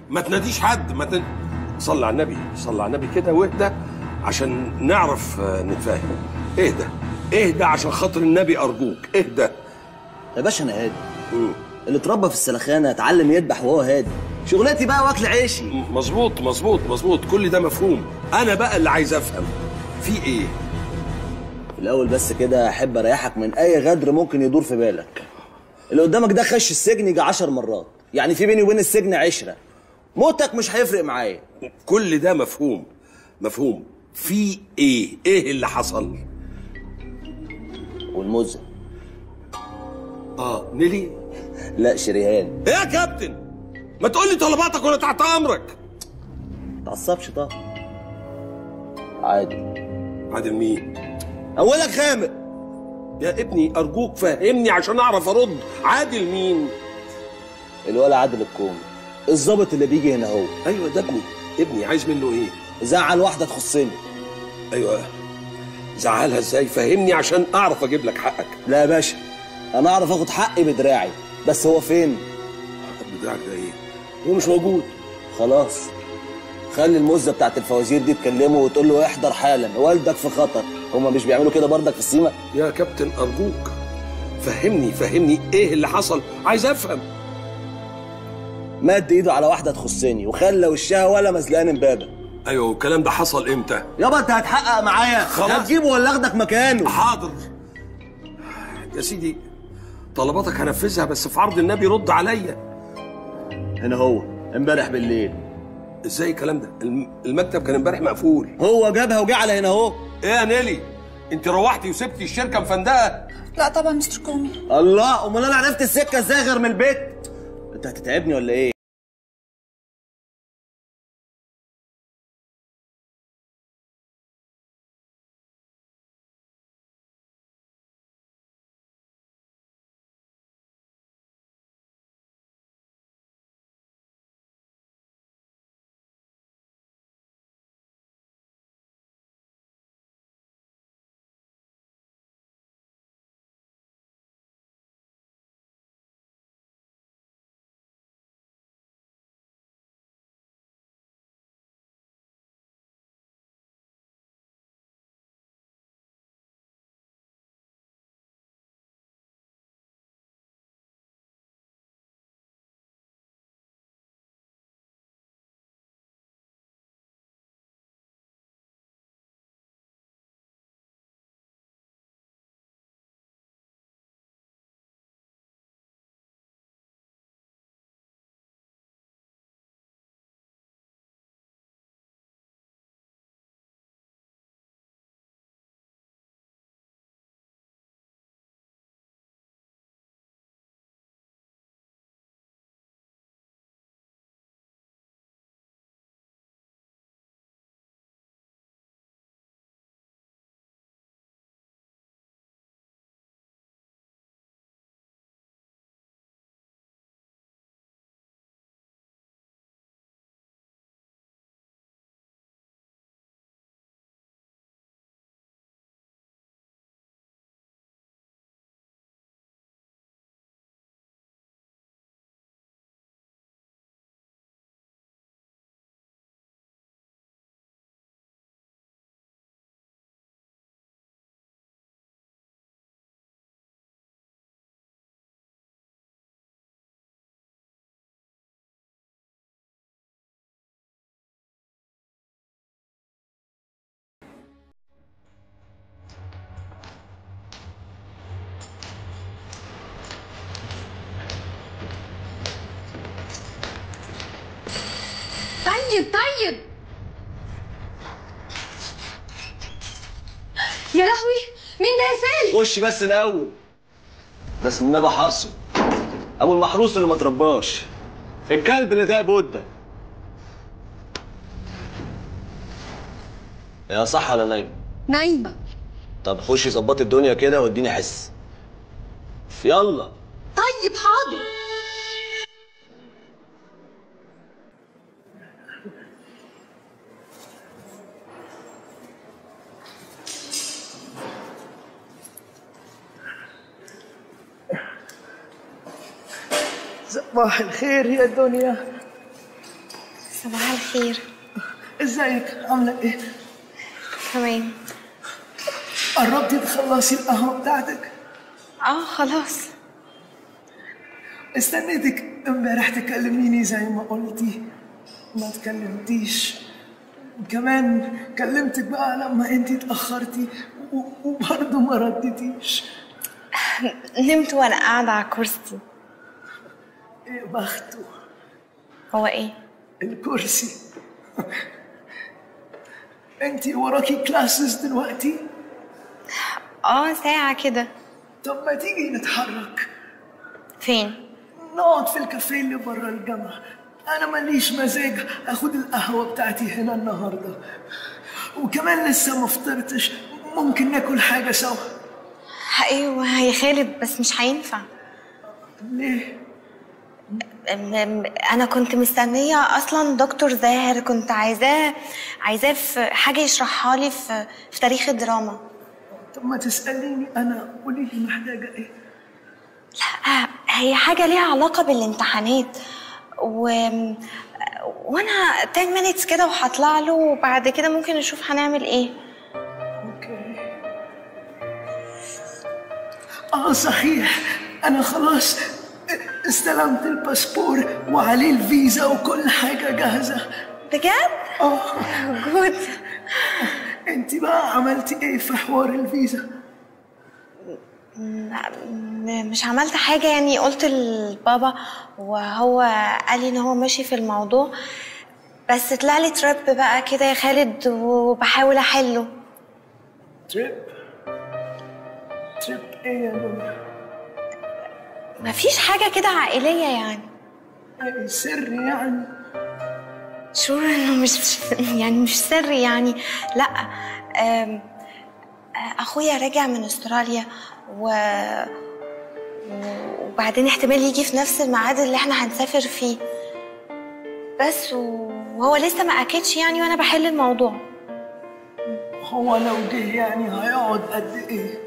ما تناديش حد ما تن... صلي على النبي صلي على النبي كده واهدى عشان نعرف آه، نتفاهم اهدى اهدى عشان خاطر النبي ارجوك اهدى يا باشا انا هادي اللي اتربى في السلخانه اتعلم يذبح وهو هادي شغلتي بقى واكل عيشي مظبوط مظبوط مظبوط كل ده مفهوم انا بقى اللي عايز افهم في ايه في الاول بس كده احب اريحك من اي غدر ممكن يدور في بالك اللي قدامك ده خش السجن يجي عشر مرات يعني في بيني وبين السجن عشره موتك مش هيفرق معايا كل ده مفهوم مفهوم في ايه ايه اللي حصل والمزه اه نيلي لا شريهان ايه يا كابتن ما تقول لي طلباتك وانا تحت امرك تعصبش طب عادي عادل مين اولك خامق يا ابني ارجوك فهمني عشان اعرف ارد عادل مين الولا عادل الكومي الظابط اللي بيجي هنا هو ايوه ده ابني ابني عايز منه ايه زعل واحده تخصني ايوه زعلها ازاي فهمني عشان اعرف اجيب لك حقك لا يا باشا انا اعرف اخد حقي بدراعي بس هو فين بدراعك ده ايه هو مش موجود خلاص خلي المزه بتاعت الفوازير دي تكلمه وتقول له احضر حالا والدك في خطر هما مش بيعملوا كده برضك في السيما يا كابتن ارجوك فهمني فهمني ايه اللي حصل عايز افهم مد ايده على واحده تخصني وخلى وشها ولا مزلقان امبابه ايوه والكلام ده حصل امتى يابا انت هتحقق معايا خلاص. هتجيبه ولا اخدك مكانه حاضر يا سيدي طلباتك هنفذها بس في عرض النبي رد عليا هنا هو امبارح بالليل ازاي الكلام ده الم- المكتب كان امبارح مقفول هو جابها وجه على هنا اهو ايه يا نيلي انت روحتي وسبتي الشركه مفندقه لا طبعا مستر كومي الله امال انا عرفت السكه ازاي غير من البيت انت هتتعبني ولا ايه طيب طيب يا لهوي مين ده يا سالم خش بس الاول ده اسمه النبي حرصه ابو المحروس اللي ما ترباش الكلب اللي ده بودة يا صح ولا نايم نايمه طب خشي ظبطي الدنيا كده واديني حس يلا طيب حاضر صباح الخير يا دنيا صباح الخير ازيك عاملة ايه؟ تمام قربتي تخلصي القهوة بتاعتك؟ اه خلاص استنيتك امبارح تكلميني زي ما قلتي ما تكلمتيش كمان كلمتك بقى لما انتي اتأخرتي و- وبرضه ما ردتيش نمت وانا قاعدة على كرسي ايه بخته هو ايه؟ الكرسي انتي وراكي كلاسز دلوقتي اه ساعة كده طب ما تيجي نتحرك فين؟ نقعد في الكافيه اللي بره الجامعة أنا ماليش مزاج آخد القهوة بتاعتي هنا النهاردة وكمان لسه ما فطرتش ممكن ناكل حاجة سوا ايوه يا خالد بس مش هينفع ليه؟ أم- أم- انا كنت مستنيه اصلا دكتور زاهر كنت عايزاه عايزاه في حاجه يشرحها لي في في تاريخ الدراما طب ما تسأليني أنا قولي لي محتاجة إيه؟ لا هي حاجه ليها علاقه بالامتحانات و وانا 10 minutes كده وهطلع له وبعد كده ممكن نشوف هنعمل ايه أوكي آه صحيح أنا خلاص استلمت الباسبور وعليه الفيزا وكل حاجة جاهزة بجد آه جود أنت بقى عملتي إيه في حوار الفيزا؟ م- مش عملت حاجة يعني قلت لبابا وهو قال لي ان هو ماشي في الموضوع بس طلع لي تريب بقى كده يا خالد وبحاول احله تريب تريب ايه يا نور؟ مفيش حاجة كده عائلية يعني ايه سر يعني؟ شور انه مش يعني مش سر يعني لا أم، اخويا راجع من استراليا و وبعدين احتمال يجي في نفس الميعاد اللي احنا هنسافر فيه بس وهو لسه ما اكدش يعني وانا بحل الموضوع هو لو جه يعني هيقعد قد ايه؟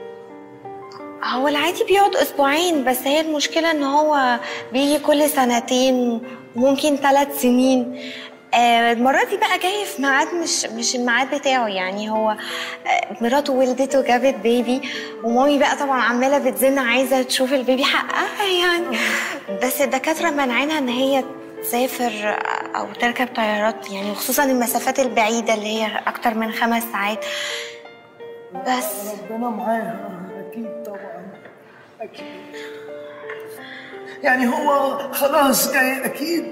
هو العادي بيقعد اسبوعين بس هي المشكله ان هو بيجي كل سنتين وممكن ثلاث سنين آه، المرة دي بقى جاي في ميعاد مش مش الميعاد بتاعه يعني هو آه، مراته ولدت وجابت بيبي ومامي بقى طبعا عمالة بتزن عايزة تشوف البيبي حقها يعني بس الدكاترة منعينها ان هي تسافر او تركب طيارات يعني وخصوصا المسافات البعيدة اللي هي اكتر من خمس ساعات بس ربنا معاها اكيد طبعا اكيد يعني هو خلاص جاي اكيد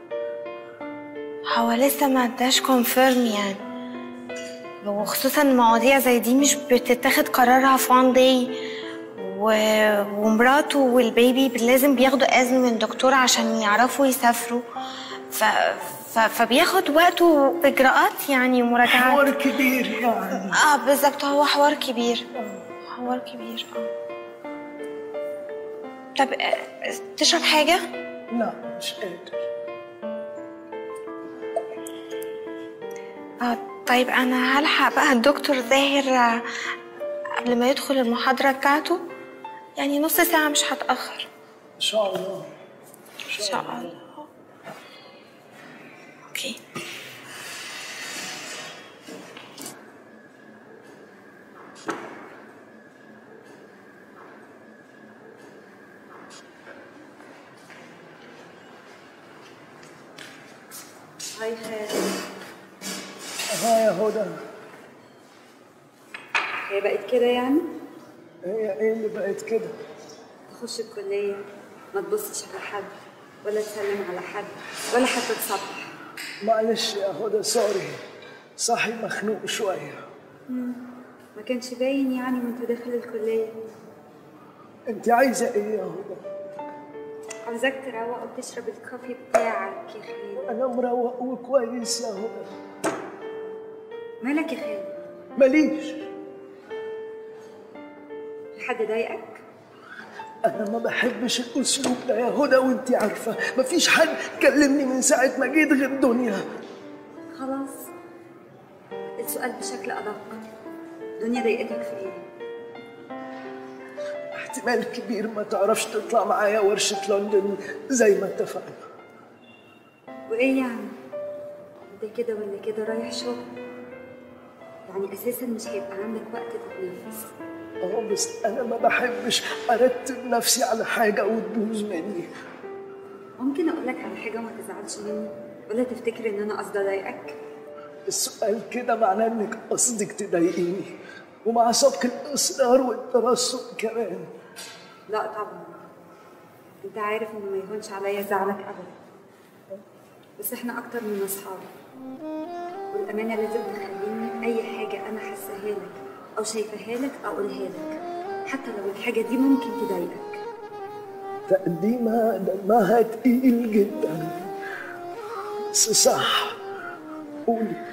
هو لسه ما اداش كونفيرم يعني وخصوصا مواضيع زي دي مش بتتاخد قرارها في وان داي و... ومراته والبيبي لازم بياخدوا اذن من دكتور عشان يعرفوا يسافروا ف... ف... فبياخد وقت واجراءات يعني ومراجعات حوار كبير يعني اه بالظبط هو حوار كبير حوار كبير اه طب آه، تشرب حاجه لا مش قادر اه طيب انا هلحق بقى الدكتور زاهر آه، قبل ما يدخل المحاضرة بتاعته يعني نص ساعة مش هتأخر ان شاء الله ان شاء الله اوكي هاي خالد ها يا هدى هي بقت كده يعني هي ايه اللي بقت كده تخش الكلية ما تبصش على حد ولا تسلم على حد ولا حتى تصبح معلش يا هدى سوري صاحي مخنوق شويه ما كانش باين يعني وانت داخل الكلية انت عايزه ايه يا هدى عاوزاك تروق وتشرب الكوفي بتاعك يا خالد انا مروق وكويس يا هدى مالك يا خالد ماليش حد ضايقك انا ما بحبش الاسلوب ده يا هدى وانت عارفه مفيش حد كلمني من ساعه ما جيت غير دنيا خلاص السؤال بشكل أدق دنيا ضايقتك في ايه احتمال كبير ما تعرفش تطلع معايا ورشه لندن زي ما اتفقنا وايه يعني انت كده ولا كده رايح شغل يعني اساسا مش هيبقى عندك وقت تتنفس اه بس انا ما بحبش ارتب نفسي على حاجه وتبوظ مني ممكن اقول لك على حاجه وما تزعلش مني ولا تفتكر ان انا قصدي اضايقك السؤال كده معناه انك قصدك تضايقيني ومع سبق الاصرار والترصد كمان لا طبعا انت عارف انه ما يهونش عليا زعلك ابدا بس احنا اكتر من اصحاب والامانه لازم تخليني اي حاجه انا حاساها لك او شايفاها لك اقولها لك حتى لو الحاجه دي ممكن تضايقك تقديمها دمها تقيل جدا بس صح قولي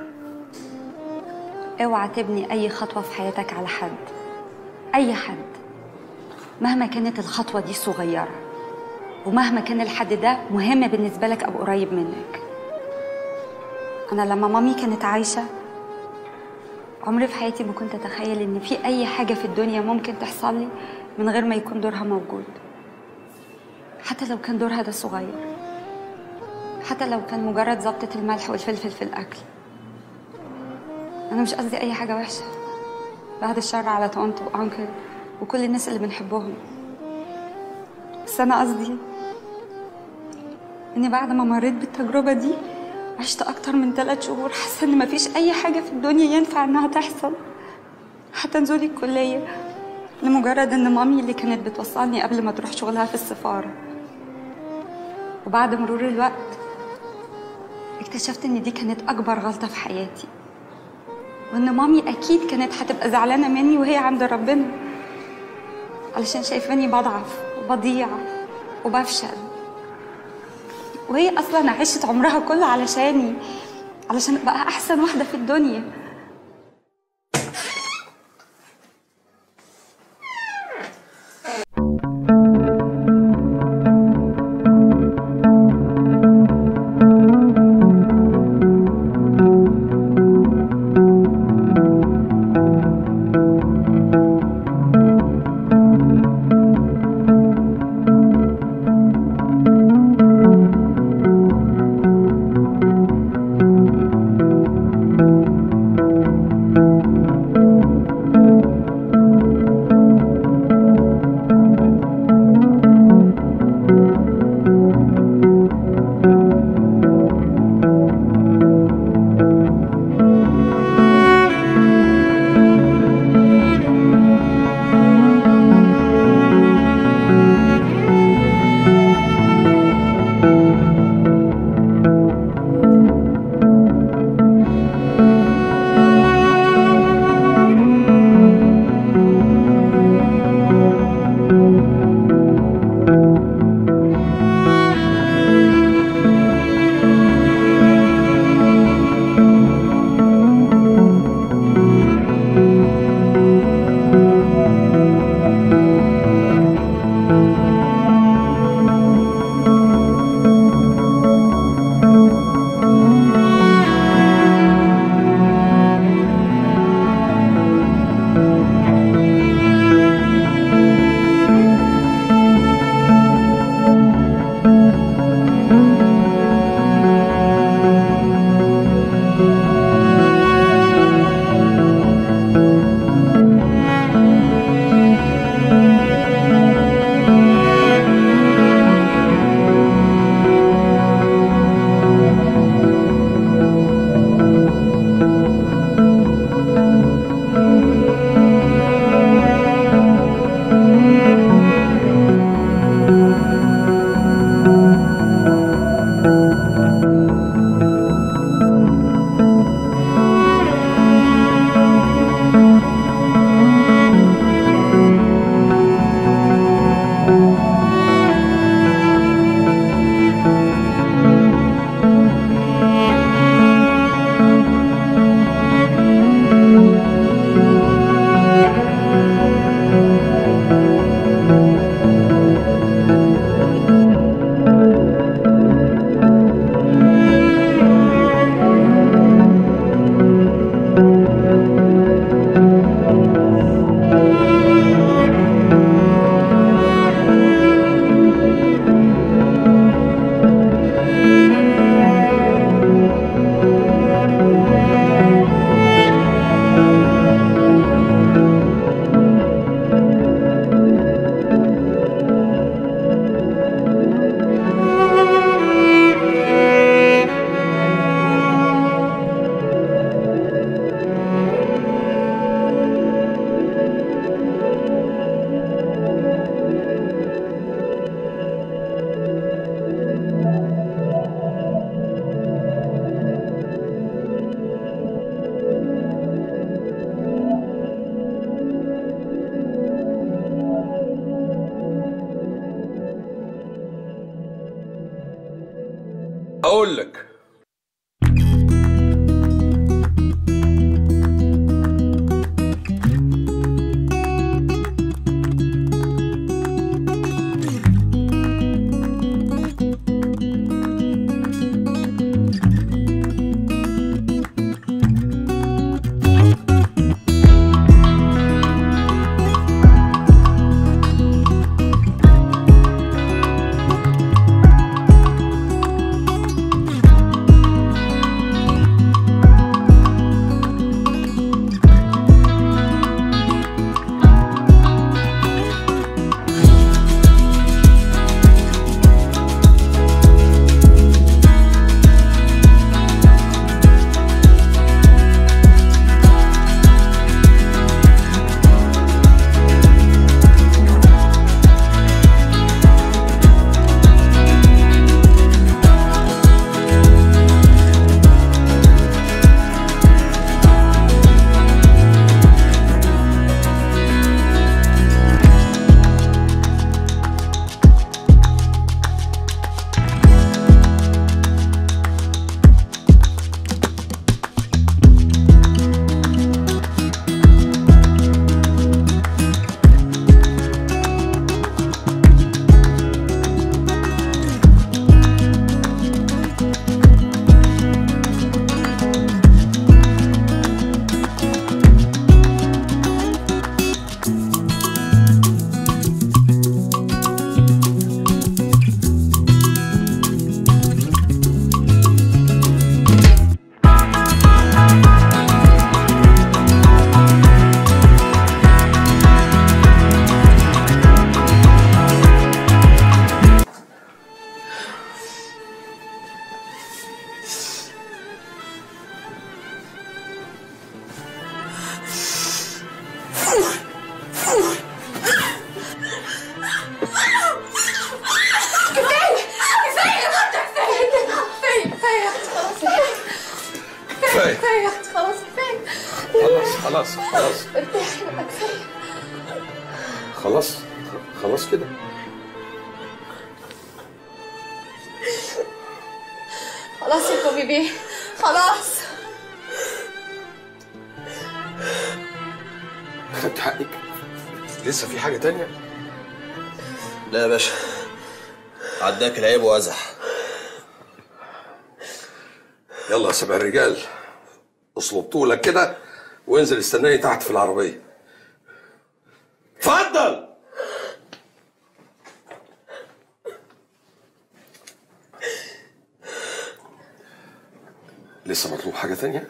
اوعى تبني اي خطوه في حياتك على حد اي حد مهما كانت الخطوه دي صغيره ومهما كان الحد ده مهم بالنسبه لك او قريب منك انا لما مامي كانت عايشه عمري في حياتي ما كنت اتخيل ان في اي حاجه في الدنيا ممكن تحصل لي من غير ما يكون دورها موجود حتى لو كان دورها ده صغير حتى لو كان مجرد ظبطة الملح والفلفل في الأكل أنا مش قصدي أي حاجة وحشة بعد الشر على طنط وأنكل وكل الناس اللي بنحبهم بس أنا قصدي إني بعد ما مريت بالتجربة دي عشت أكتر من ثلاث شهور حاسة إن مفيش أي حاجة في الدنيا ينفع إنها تحصل حتى نزولي الكلية لمجرد إن مامي اللي كانت بتوصلني قبل ما تروح شغلها في السفارة وبعد مرور الوقت اكتشفت ان دي كانت اكبر غلطه في حياتي وان مامي اكيد كانت هتبقى زعلانه مني وهي عند ربنا علشان شايفاني بضعف وبضيع وبفشل وهي اصلا عشت عمرها كله علشاني علشان ابقى احسن واحده في الدنيا بقول لك كفايه كفايه خلاص كفايه خلاص خلاص خلاص ارتاحي بقى كفايه خلاص خلاص كده خلاص يا كوبي بيه خلاص خدت حقك لسه في حاجه تانية لا يا باشا عداك العيب وازح يلا يا سبع الرجال اصلب طولك كده وانزل استناني تحت في العربيه اتفضل لسه مطلوب حاجه تانية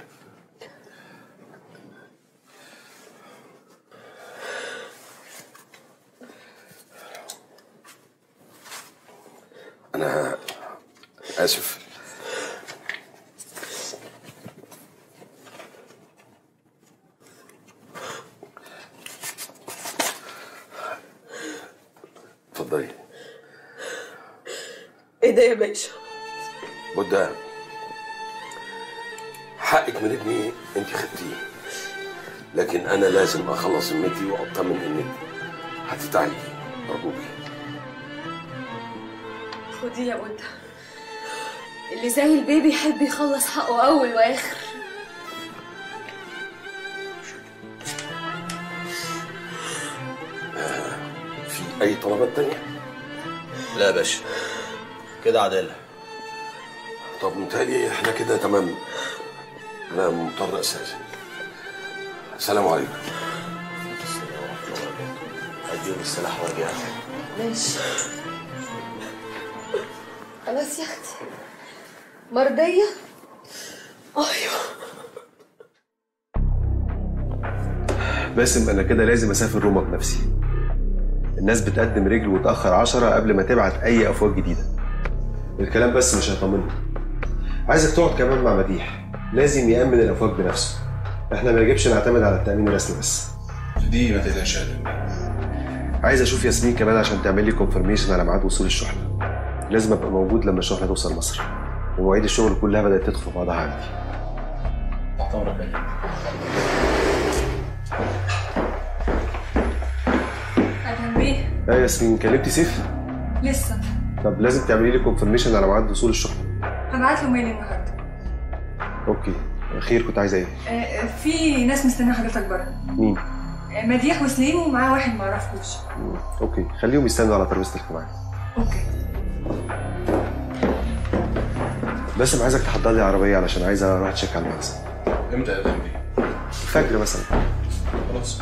انا اسف اتفضلي ايه ده يا باشا بودة حقك من ابني انت خدتيه لكن انا لازم اخلص ذمتي واطمن انك هتتعالجي ارجوكي خدي يا بودة اللي زي البيبي يحب يخلص حقه اول واخر في اي طلبات تانية لا يا باشا كده عدالة طب متهيألي احنا كده تمام انا مضطر استاذن السلام عليكم اديهم السلاح وارجع ماشي خلاص يا اختي مرضية ايوه باسم انا كده لازم اسافر روما بنفسي الناس بتقدم رجل وتاخر عشرة قبل ما تبعت اي افواج جديده الكلام بس مش هيطمني عايزك تقعد كمان مع مديح لازم يامن الافواج بنفسه احنا ما نجيبش نعتمد على التامين الرسمي بس دي ما تقلقش عليها. عايز اشوف ياسمين كمان عشان تعمل لي كونفرميشن على ميعاد وصول الشحنه لازم ابقى موجود لما الشحنه توصل مصر ومواعيد الشغل كلها بدات تدخل في بعضها عندي تحت امرك يا فندم. ادهم بيه ايه ياسمين كلمتي سيف لسه طب لازم تعملي لي كونفرميشن على ميعاد وصول الشحنه هبعت له ميل النهارده اوكي خير كنت عايزه ايه آه، في ناس مستنيه حضرتك بره مين آه، مديح وسليم ومعاه واحد معرفوش مم. اوكي خليهم يستنوا على ترابيزه الاجتماع اوكي باسم عايزك تحضر لي عربيه علشان عايز اروح اتشيك على المخزن امتى يا دمبي؟ الفجر مثلا خلاص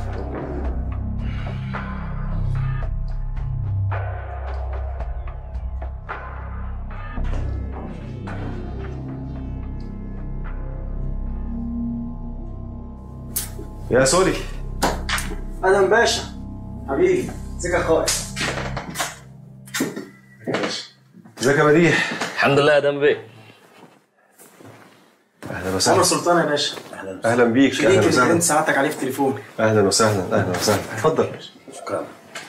يا سوري ادم باشا حبيبي ازيك يا اخويا ازيك يا مديح الحمد لله يا دمبي اهلا عمر وسهلا سلطان يا باشا اهلا بيك شريك اهلا اللي وسهلا كنت ساعدتك عليه في التليفون اهلا وسهلا اهلا وسهلا اتفضل شكرا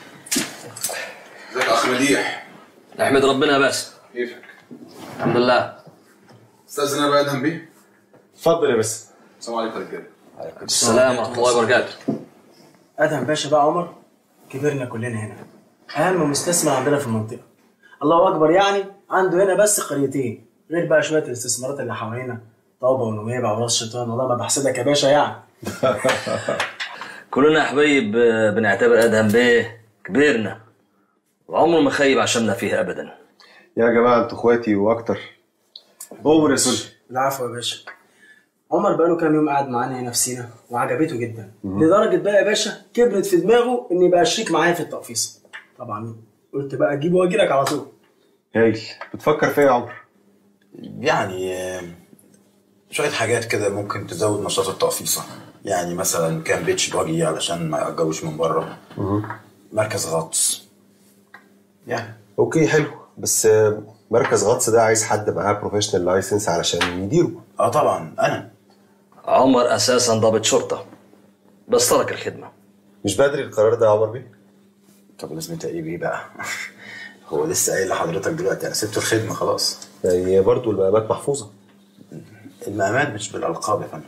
ازيك يا اخ مديح؟ نحمد ربنا يا باسم كيفك؟ الحمد لله استاذن انا بقى يا دمبي؟ اتفضل يا باسم السلام عليكم يا رجاله السلام ورحمه الله وبركاته ادهم باشا بقى عمر كبرنا كلنا هنا اهم مستثمر عندنا في المنطقه الله اكبر يعني عنده هنا بس قريتين غير بقى شويه الاستثمارات اللي حوالينا طابه ونويبع وراس شيطان والله ما بحسدك يا باشا يعني كلنا يا حبايب آه، بنعتبر ادهم بيه كبيرنا وعمره ما خيب عشمنا فيه ابدا يا جماعه انتوا اخواتي واكتر عمر يا سوري العفو يا باشا عمر بقاله كام يوم قاعد معانا هنا في سينا وعجبته جدا لدرجه بقى يا باشا كبرت في دماغه ان يبقى شريك معايا في التقفيص طبعا قلت بقى اجيبه واجي لك على طول هايل بتفكر فيا يا عمر يعني آه، شوية حاجات كده ممكن تزود نشاط التقفيصة يعني مثلا كان بيتش باجي علشان ما يأجروش من بره مركز غطس يعني اوكي حلو بس آه، مركز غطس ده عايز حد معاه بروفيشنال لايسنس علشان يديره اه طبعا انا عمر اساسا ضابط شرطه بس ترك الخدمه مش بدري القرار ده يا عمر بيه طب لازمتها ايه بيه بقى هو لسه قايل لحضرتك دلوقتي انا سبت الخدمة خلاص يعني برضه المقامات محفوظه المقامات مش بالألقاب يا فندم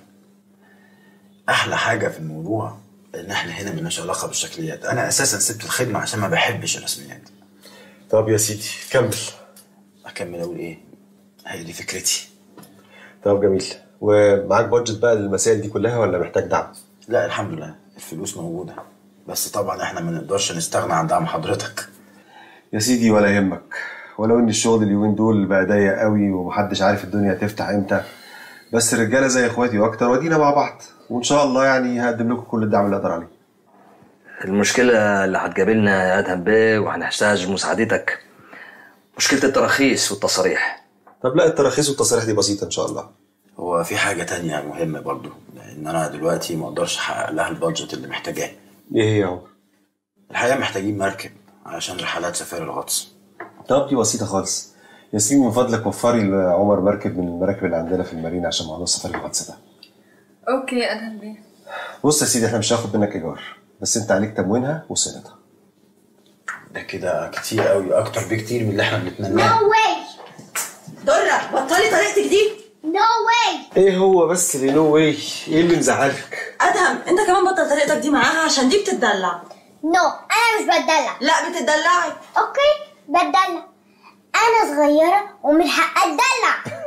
أحلى حاجة في الموضوع إن إحنا هنا ملناش علاقة بالشكليات أنا أساسا سبت الخدمة عشان ما بحبش الرسميات طب يا سيدي كمل أكمل أقول إيه هي دي فكرتي طب جميل ومعاك بادجت بقى للمسائل دي كلها ولا محتاج دعم لا الحمد لله الفلوس موجودة بس طبعا إحنا ما نقدرش نستغنى عن دعم حضرتك يا سيدي ولا يهمك ولو ان الشغل اليومين دول بقى ضيق قوي ومحدش عارف الدنيا هتفتح امتى بس الرجاله زي اخواتي واكتر ودينا مع بعض وان شاء الله يعني هقدم لكم كل الدعم اللي اقدر عليه المشكله اللي هتقابلنا يا ادهم بيه وهنحتاج مساعدتك مشكله التراخيص والتصاريح طب لا التراخيص والتصاريح دي بسيطه ان شاء الله هو في حاجة تانية مهمة برضو لأن أنا دلوقتي ما أقدرش أحقق لها البادجت اللي محتاجاه ايه هي يا عمر الحقيقة محتاجين مركب علشان رحلات سفاري الغطس طب دي بسيطه خالص ياسمين من فضلك وفري لعمر مركب من المراكب اللي عندنا في المارينا عشان موضوع السفاري الغطس ده اوكي ادهم بيه بص يا سيدي احنا مش هناخد منك ايجار بس انت عليك تموينها وصيانتها ده كده كتير قوي أكتر بكتير من اللي إحنا بنتمناه واي درة بطلي طريقتك دي نو واي ايه هو بس اللي نو واي ايه اللي مزعلك ادهم انت كمان بطل طريقتك دي معاها عشان دي بتتدلع نو انا مش بتدلع لا بتتدلعي اوكي بتدلع انا صغيره ومن حقها اتدلع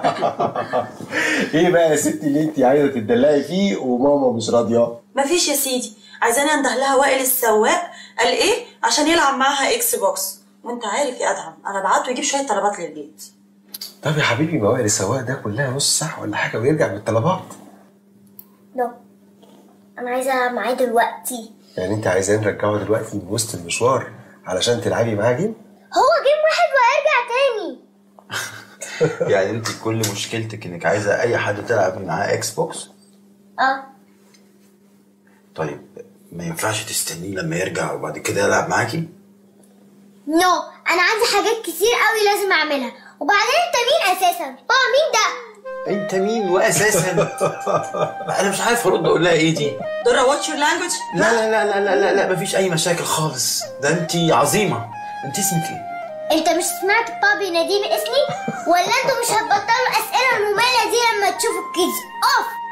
ايه بقى يا ستي اللي انت عايزه تدلعي فيه وماما مش راضيه مفيش يا سيدي عايزاني انده لها وائل السواق قال ايه عشان يلعب معاها اكس بوكس وانت عارف يا ادهم انا بعته يجيب شويه طلبات للبيت طب يا حبيبي ما وائل السواق ده كلها نص ساعه ولا حاجه ويرجع بالطلبات نو انا عايزه معاه دلوقتي يعني انت عايزاه نرجعه دلوقتي من وسط المشوار علشان تلعبي معاه جيم هو جيم واحد وهيرجع تاني يعني أنت كل مشكلتك إنك عايزة أي حد تلعب معاه إكس بوكس اه طيب ما ينفعش تستنيه لما يرجع وبعد كده يلعب معاكي نو انا عندي حاجات كتير قوي لازم اعملها وبعدين انت مين اساسا بابا مين ده انت مين واساسا انا مش عارف ارد اقول لها ايه دي درة واتش يور لانجوج لا لا لا لا لا لا, لا مفيش اي مشاكل خالص ده انت عظيمه انت اسمك ايه انت مش سمعت بابا يناديني باسمي ولا انتوا مش هتبطلوا الاسئله الممله دي لما تشوفوا الكيدز اوف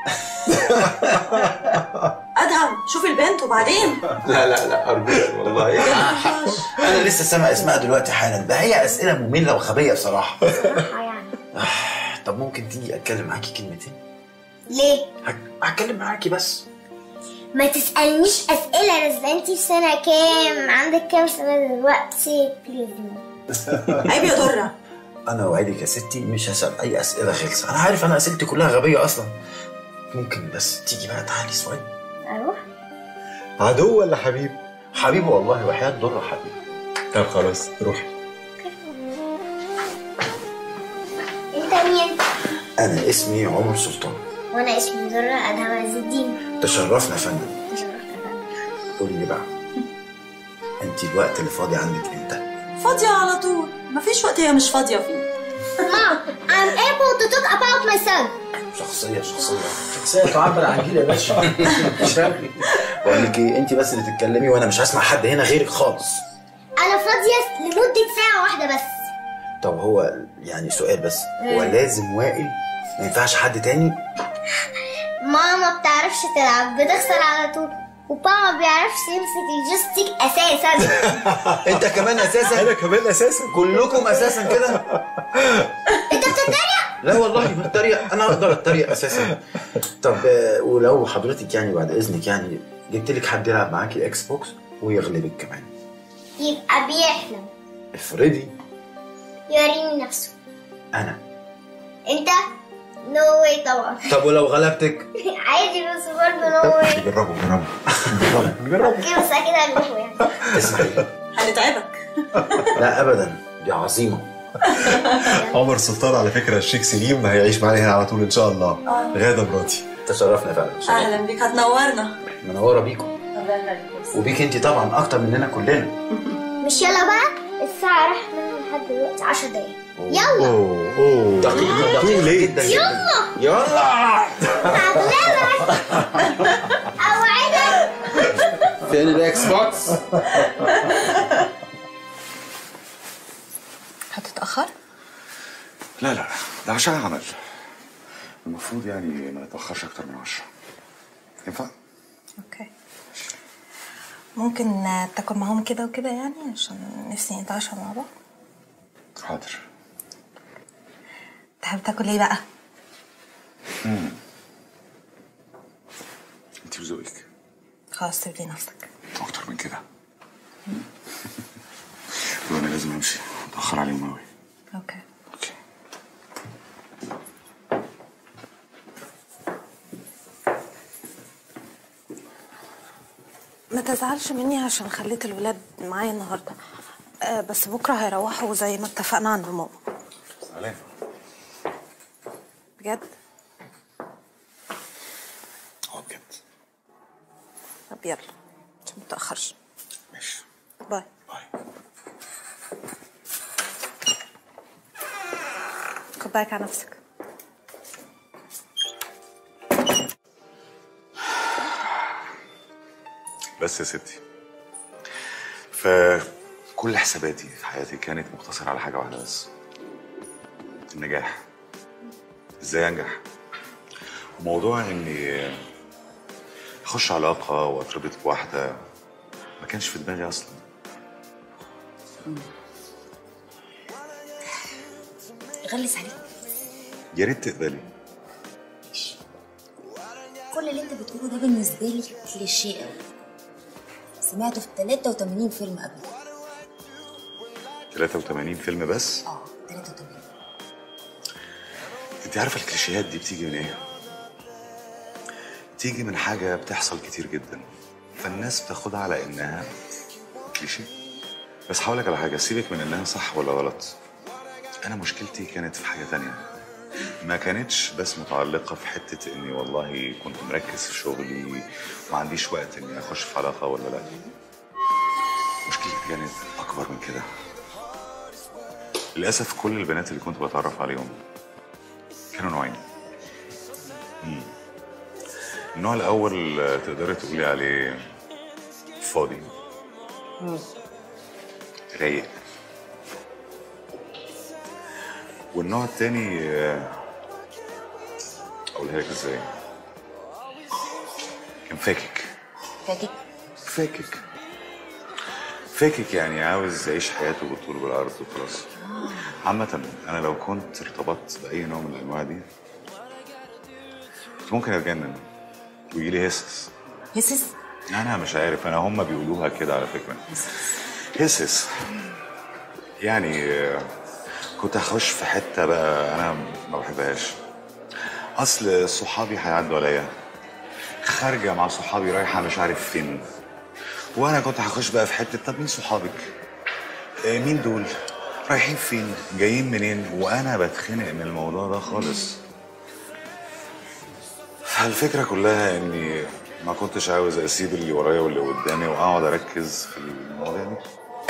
ادهم شوف البنت وبعدين لا لا لا ارجوك والله انا لسه سامع اسمها دلوقتي حالا ده هي اسئله ممله وخبيه بصراحه صراحه يعني طب ممكن تيجي اتكلم معاكي كلمتين ليه؟ هتكلم معاكي بس ما تسألنيش أسئلة نازلة انتي في سنة كام؟ عندك كام سنة دلوقتي؟ بليز عيب يا درة انا اوعدك يا ستي مش هسال اي اسئله غلسه انا عارف انا اسئلتي كلها غبيه اصلا ممكن بس تيجي بقى تعالي شويه أروح؟ عدو ولا حبيب حبيب والله وحياه ضر حبيب طب خلاص روحي انت مين؟ انا اسمي عمر سلطان وانا اسمي درة أدهم عز الدين تشرفنا يا فندم قولي لي بقى انت الوقت اللي فاضي عندك امتى فاضية على طول مفيش وقت هي مش فاضية فيه Mom, I'm able to talk about my son. شخصيه شخصيه شخصيه تعبر عن جيل يا باشا بقول لك ايه انت بس اللي تتكلمي وانا مش هسمع حد هنا غيرك خالص أنا فاضية لمدة ساعة واحدة بس. طب هو يعني سؤال بس هو مم. لازم وائل ما ينفعش حد تاني ماما ما بتعرفش تلعب بتخسر على طول وبابا ما بيعرفش يمسك الجوستيك أساسا. انت كمان اساسا انا كمان اساسا كلكم اساسا كده انت بتتريق؟ لا والله بتريق انا اقدر اتريق اساسا طب آه، ولو حضرتك يعني بعد اذنك يعني جبت لك حد يلعب معاكي اكس بوكس ويغلبك كمان يبقى بيحلم افرضي يوريني نفسه. انا انت؟ نو واي طبعا. طب ولو غلبتك عادي بس برضه نو واي. جربوا جربوا جربوا جربوا اوكي بس اكيد هنروحوا يعني. اسمعي هنتعبك لا ابدا دي عظيمه عمر سلطان على فكره الشيخ سليم هيعيش معانا هنا على طول ان شاء الله آه. غاده مراتي تشرفنا فعلا اهلا بيك هتنورنا منوره بيكم وبيك انت طبعا اكتر مننا كلنا مش يلا بقى الساعة راح منها لحد دلوقتي 10 دقايق. يلا اوه اوه دقيقه دقيقه جدا يلا يلا هغلبك اوعدك فين الاكس بوكس هتتأخر؟ لا لا ده عشان عمل المفروض يعني ما نتأخرش أكتر من عشرة ينفع؟ اوكي ممكن آه، تاكل معاهم كده وكده يعني عشان نفسي نتعشى مع بعض حاضر تحب تاكل ايه بقى مم. أنت وذوقك خلاص تبدي نفسك أكتر من كده وأنا لازم أمشي متأخر عليهم أوي اوكي ما تزعلش مني عشان خليت الولاد معايا النهارده آه بس بكره هيروحوا زي ما اتفقنا عند ماما سلام بجد اه بجد طب يلا عشان ما تتاخرش ماشي باي خد بالك على نفسك بس يا ستي فكل حساباتي في حياتي كانت مقتصرة على حاجة واحدة بس النجاح ازاي انجح وموضوع اني اخش علاقة واتربط بواحدة ما كانش في دماغي اصلا غلس عليك يا ريت تقبلي كل اللي انت بتقوله ده بالنسبه لي كليشيه قوي سمعته في 83 فيلم قبل 83 فيلم بس اه 83 انت عارفه الكليشيهات دي بتيجي من ايه بتيجي من حاجه بتحصل كتير جدا فالناس بتاخدها على انها كليشيه بس هقول لك على حاجه سيبك من انها صح ولا غلط انا مشكلتي كانت في حاجه تانية ما كانتش بس متعلقه في حته اني والله كنت مركز في شغلي وما عنديش وقت اني اخش في علاقه ولا لا مشكلتي كانت اكبر من كده للاسف كل البنات اللي كنت بتعرف عليهم كانوا نوعين مم. النوع الاول آه، تقدري تقولي عليه فاضي رايق والنوع التاني آه، اقولها لك ازاي كان فاكك فاكك فاكك فاكك يعني عاوز يعيش حياته بالطول بالعرض وخلاص عامة أنا لو كنت ارتبطت بأي نوع من الأنواع دي كنت ممكن أتجنن ويجي لي هسس هسس أنا مش عارف أنا هما بيقولوها كده على فكرة هسس يعني آه، كنت هخش في حتة بقى أنا ما بحبهاش أصل صحابي هيعدوا عليا خارجة مع صحابي رايحة مش عارف فين وأنا كنت هخش بقى في حتة طب مين صحابك؟ آه، مين دول؟ رايحين فين؟ جايين منين؟ وأنا بتخنق من الموضوع ده خالص فالفكرة كلها إني ما كنتش عاوز أسيب اللي ورايا واللي قدامي وأقعد أركز في المواضيع دي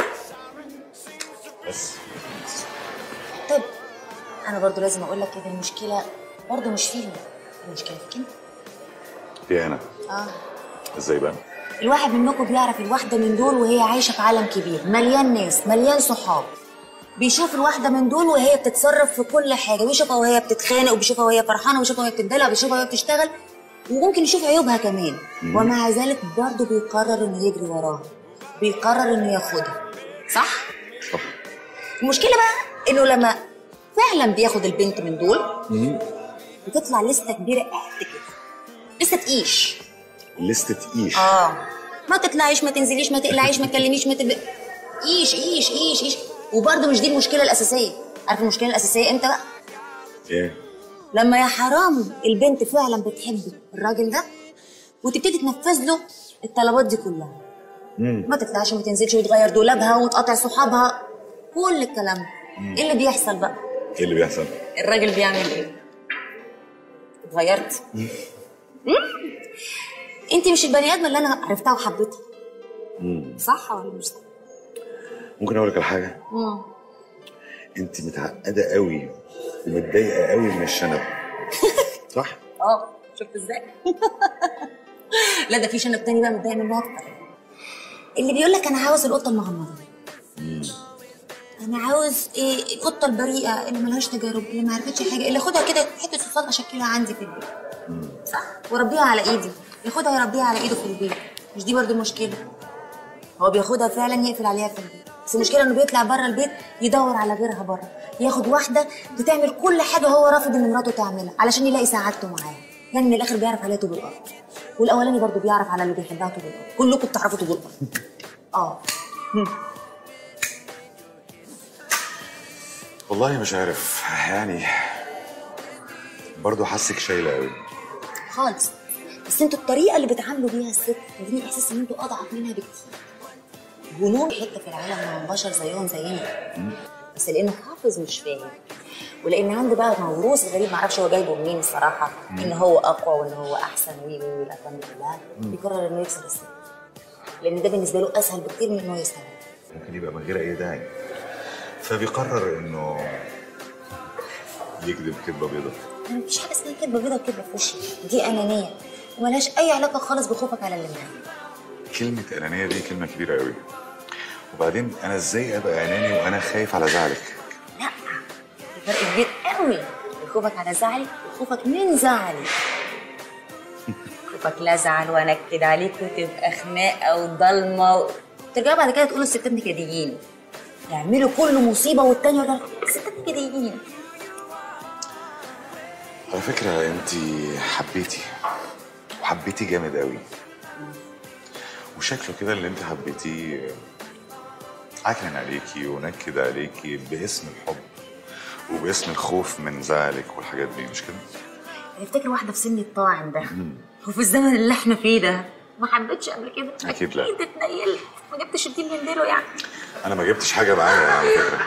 بس طب انا برضو لازم اقول لك ان المشكله برضو مش فيهم المشكله فيك انت دي أنا اه إزاي بقى؟ الواحد منكم بيعرف الواحده من دول وهي عايشه في عالم كبير مليان ناس مليان صحاب بيشوف الواحده من دول وهي بتتصرف في كل حاجه بيشوفها وهي بتتخانق وبيشوفها وهي فرحانه وبيشوفها وهي بتدلع وبيشوفها وهي بتشتغل وممكن يشوف عيوبها كمان ومع ذلك برضه بيقرر انه يجري وراها بيقرر انه ياخدها صح؟ صح المشكله بقى انه لما فعلا بياخد البنت من دول بتطلع لسته كبيره قد كده لسه تقيش لستة إيش اه ما تطلعيش ما تنزليش ما تقلعيش ما تكلميش ما تب... ايش ايش ايش ايش وبرضه مش دي المشكله الاساسيه عارف المشكله الاساسيه امتى بقى إيه؟ لما يا حرام البنت فعلا بتحب الراجل ده وتبتدي تنفذ له الطلبات دي كلها ما تطلعش وما تنزلش وتغير دولابها وتقاطع صحابها كل الكلام ده ايه اللي بيحصل بقى إيه اللي بيحصل؟ الراجل بيعمل ايه اتغيرت انت مش البني ادم اللي انا عرفتها وحبيتها مم. صح ولا مش صح ممكن أقول لك على حاجة؟ مم. أنت متعقدة قوي ومتضايقة قوي من الشنب صح؟ اه شفت ازاي لا ده في شنب تاني بقى متضايق منه اكتر اللي بيقول لك انا عاوز القطه المغمضه انا عاوز ايه القطه البريئه اللي ملهاش تجارب اللي ما عرفتش حاجه اللي اخدها كده حته صوصات اشكلها عندي في البيت صح واربيها على ايدي ياخدها يربيها على ايده في البيت مش دي برضو مشكله هو بياخدها فعلا يقفل عليها في البيت بس المشكله انه بيطلع بره البيت يدور على غيرها بره ياخد واحده بتعمل كل حاجه هو رافض ان مراته تعملها علشان يلاقي سعادته معاها يعني من الاخر بيعرف عليها طوب الارض والاولاني برضو بيعرف على اللي بيحبها طوب الارض كلكم بتعرفوا طوب الارض اه هم. والله مش عارف يعني برضه حاسك شايلة قوي خالص بس انتوا الطريقه اللي بتعاملوا بيها الست مديني احساس ان انتوا اضعف منها بكتير جنون حته في العالم مع البشر زيهم زينا بس لانه حافظ مش فاهم ولان عنده بقى موروث غريب معرفش هو جايبه منين الصراحه ان هو اقوى وان هو احسن وي وي وي الافلام دي كلها بيقرر انه يكسب الست لان ده بالنسبه له اسهل بكتير من انه يستوعب ممكن يبقى من غير أي داعي فبيقرر إنه يكذب كذبة بيضة مفيش حاجه اسمها كدبه بيضه وكدبه في وشي دي انانيه وملهاش اي علاقه خالص بخوفك على اللي معاك كلمة أنانية دي كلمة كبيرة قوي وبعدين أنا إزاي أبقى أناني وأنا خايف على زعلك في فرق كبير قوي خوفك على زعلي وخوفك من زعلي خوفك لا ازعل وانكد عليك وتبقى خناقه وضلمه و... ترجعوا بعد كده تقولوا الستات نكديين يعملوا كل مصيبه والتانيه يقول الستات نكديين على فكرة أنت حبيتي وحبيتي جامد قوي وشكله كده اللي أنت حبيتيه عكنن عليكي ونكد عليكي باسم الحب وباسم الخوف من زعلك والحاجات دي مش كده؟ تفتكر واحده في سن الطاعن ده وفي الزمن اللي احنا فيه ده ما حبيتش قبل كده أكيد لا. اكيد اتنيلت ما جبتش الدين من ديله يعني أنا ما جبتش حاجة معايا على فكرة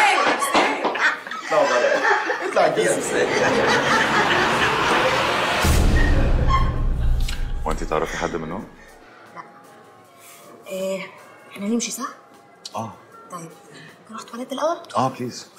اطلع الجيزه ازاي وأنت تعرفي حد منهم؟ ايه احنا نمشي صح؟ آه طيب نروح تواليت الاول؟ آه بليز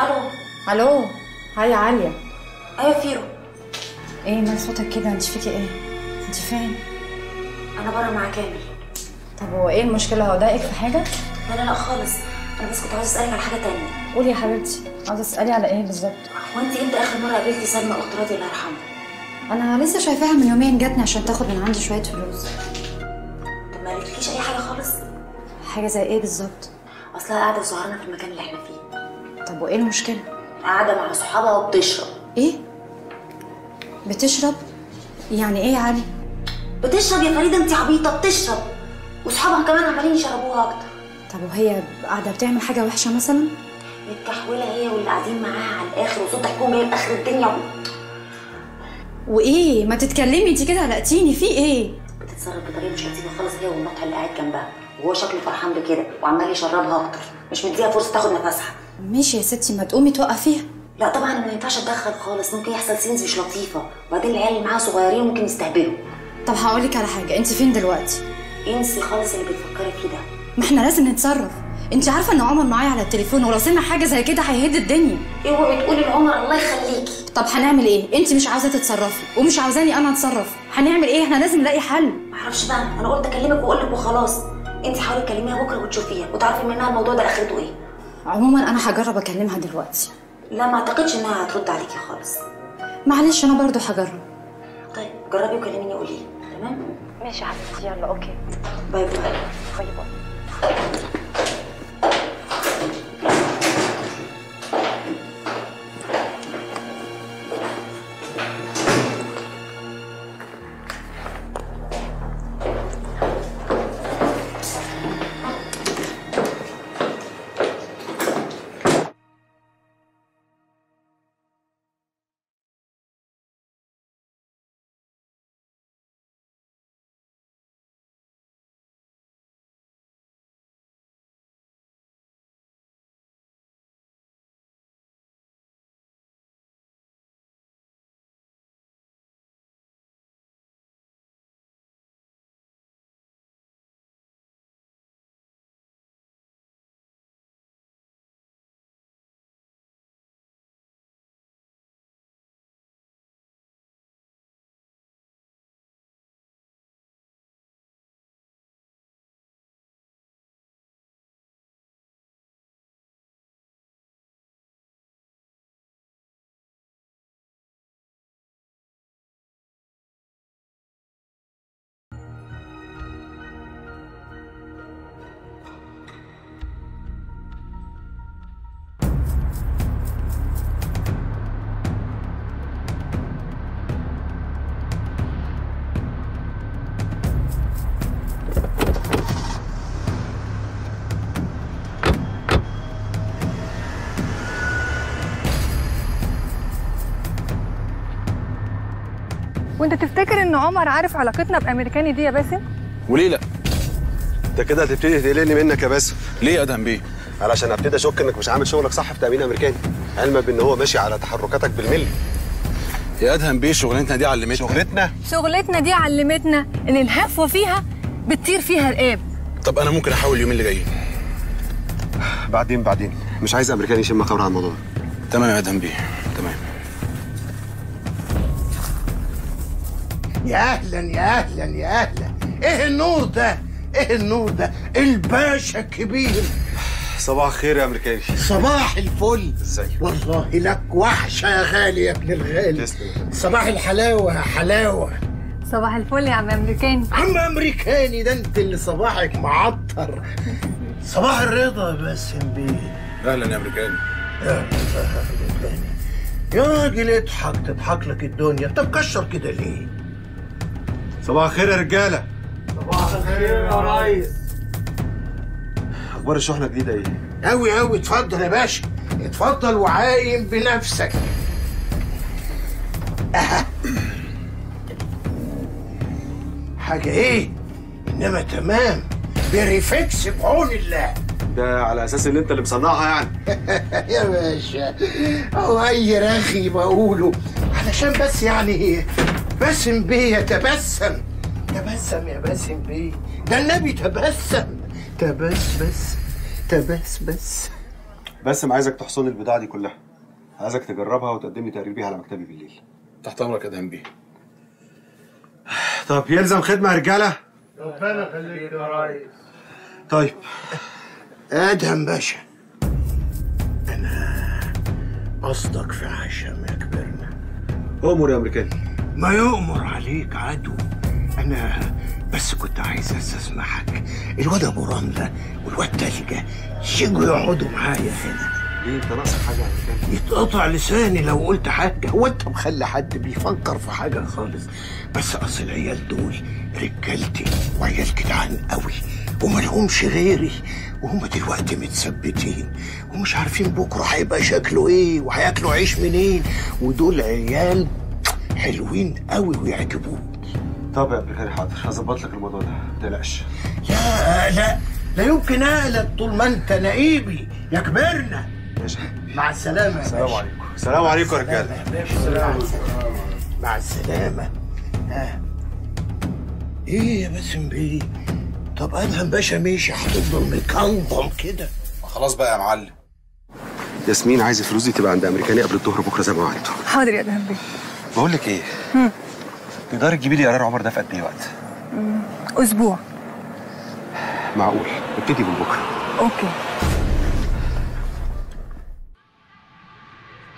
الو الو هاي عالية ايوه فيرو ايه مال صوتك كده انت فيكي ايه انت فين انا بره مع كامل طب هو ايه المشكلة هو ضايقك في حاجة لا لا لا خالص انا بس كنت عاوز اسالك على حاجه تانية قولي يا حبيبتي عاوزة تسألي على ايه بالظبط هو انت امتى اخر مره قابلتي سلمى اخت راضي الله يرحمها انا لسه شايفاها من يومين جاتني عشان تاخد من عندي شوية فلوس طب ما قالتلكيش اي حاجه خالص حاجة زي ايه بالظبط اصلها قاعده سهرانه في المكان اللي احنا فيه طب وايه المشكلة قاعده مع صحابها وبتشرب ايه بتشرب يعني ايه يا علي بتشرب يا فريده انت عبيطه بتشرب وصحابها كمان عمالين يشربوها اكتر طب وهي قاعدة بتعمل حاجة وحشة مثلا متكحوله هي واللي قاعدين معاها على الاخر وصوت ضحكهم جاي لاخر الدنيا وايه ما تتكلمي انت كده قلقتيني في ايه بتتصرف بطريقه مش لطيفه خالص هي والمطعم اللي قاعد جنبها وهو شكله فرحان بكده وعمال يشربها اكتر مش مديها فرصه تاخد نفسها ماشي يا ستي ما تقومي توقفيها لا طبعا أنا ما ينفعش اتدخل خالص ممكن يحصل سينز مش لطيفه وبعدين العيال اللي معاها صغيرين ممكن يستهبلوا طب هقولك على حاجة انت فين دلوقتي انسي خالص اللي بتفكري فيه ده ما احنا لازم نتصرف انت عارفه ان عمر معايا على التليفون ولو سمع حاجه زي كده هيهد الدنيا اوعي بتقولي لعمر الله يخليكي طب هنعمل ايه انت مش عاوزه تتصرفي ومش عاوزاني انا اتصرف هنعمل ايه احنا لازم نلاقي حل معرفش بقى انا قلت اكلمك واقول لك وخلاص انت حاولي تكلميها بكره وتشوفيها وتعرفي منها الموضوع ده اخرته ايه عموما انا هجرب اكلمها دلوقتي لا ما اعتقدش انها هترد عليكي خالص معلش انا برضو هجرب طيب جربي وكلميني قولي لي تمام ماشي يا حبيبتي يلا اوكي باي باي باي باي وانت تفتكر ان عمر عارف علاقتنا بامريكاني دي يا باسم وليه لا؟ انت كده هتبتدي تقلقني منك يا باسم ليه يا ادهم بيه؟ علشان ابتدي اشك انك مش عامل شغلك صح في تامين امريكاني علما بان هو ماشي على تحركاتك بالملي يا ادهم بيه شغلانتنا دي علمتنا شغلتنا شغلتنا دي علمتنا ان الهفوه فيها بتطير فيها رقاب طب انا ممكن احاول اليومين اللي جايين بعدين بعدين مش عايز امريكاني يشم خبر عن الموضوع ده تمام يا ادهم بيه تمام يا اهلا يا اهلا يا اهلا ايه النور ده ايه النور ده الباشا الكبير صباح الخير يا امريكاني صباح الفل ازيك والله لك وحشه يا غالي يا ابن الغالي صباح الحلاوه يا حلاوه صباح الفل يا عم امريكاني عم امريكاني ده انت اللي صباحك معطر صباح الرضا يا باسم بيه اهلا يا امريكاني يا امريكاني يا راجل اضحك تضحك لك الدنيا انت مكشر كده ليه صباح الخير يا رجاله صباح الخير يا ريس اخبار الشحنه الجديده ايه أوي أوي اتفضل يا باشا اتفضل وعايم بنفسك أها. حاجة إيه؟ إنما تمام بريفكس بعون الله ده على اساس ان انت اللي مصنعها يعني يا باشا هو أي رغي بقوله علشان بس يعني باسم بيه يتبسم تبسم يا باسم بيه ده النبي تبسم تبس بس تبس بس باسم عايزك تحصل لي البضاعه دي كلها عايزك تجربها وتقدم لي تقرير بيها على مكتبي بالليل تحت امرك يا ادهم بيه طب يلزم خدمه يا رجاله ربنا يخليك يا ريس طيب ادهم باشا انا قصدك في عشم يا كبرنا امر يا امريكاني ما يؤمر عليك عدو انا بس كنت عايز استسمحك الواد ابو رمله والواد تلجه يجوا يقعدوا معايا هنا ليه انت ناقصك حاجه يا امريكاني يتقطع لساني لو قلت حاجة هو انت مخلي حد بيفكر في حاجة خالص بس اصل العيال دول رجالتي وعيال جدعان قوي وملهمش غيري وهم دلوقتي متثبتين ومش عارفين بكرة هيبقى شكله ايه وهياكلوا عيش منين ودول عيال حلوين قوي ويعجبوك طب يا امريكاني حاضر هظبط لك الموضوع ده ما تقلقش لا لا لا يمكن اقلق طول ما انت نقيبي يا كبرنا مع السلامة يا السلام باشا. عليكم السلام عليكم يا رجاله السلام مع السلامة ها ايه يا باسم بيه طب ادهم باشا ماشي هتفضل مكنضم كده خلاص بقى يا معلم ياسمين عايز الفلوس دي تبقى عند امريكاني قبل الظهر بكره زي ما وعدته حاضر يا دهب بيه بقول لك ايه هم. تقدري تجيبي لي قرار عمر ده في قد ايه وقت مم. اسبوع معقول ابتدي من بكره اوكي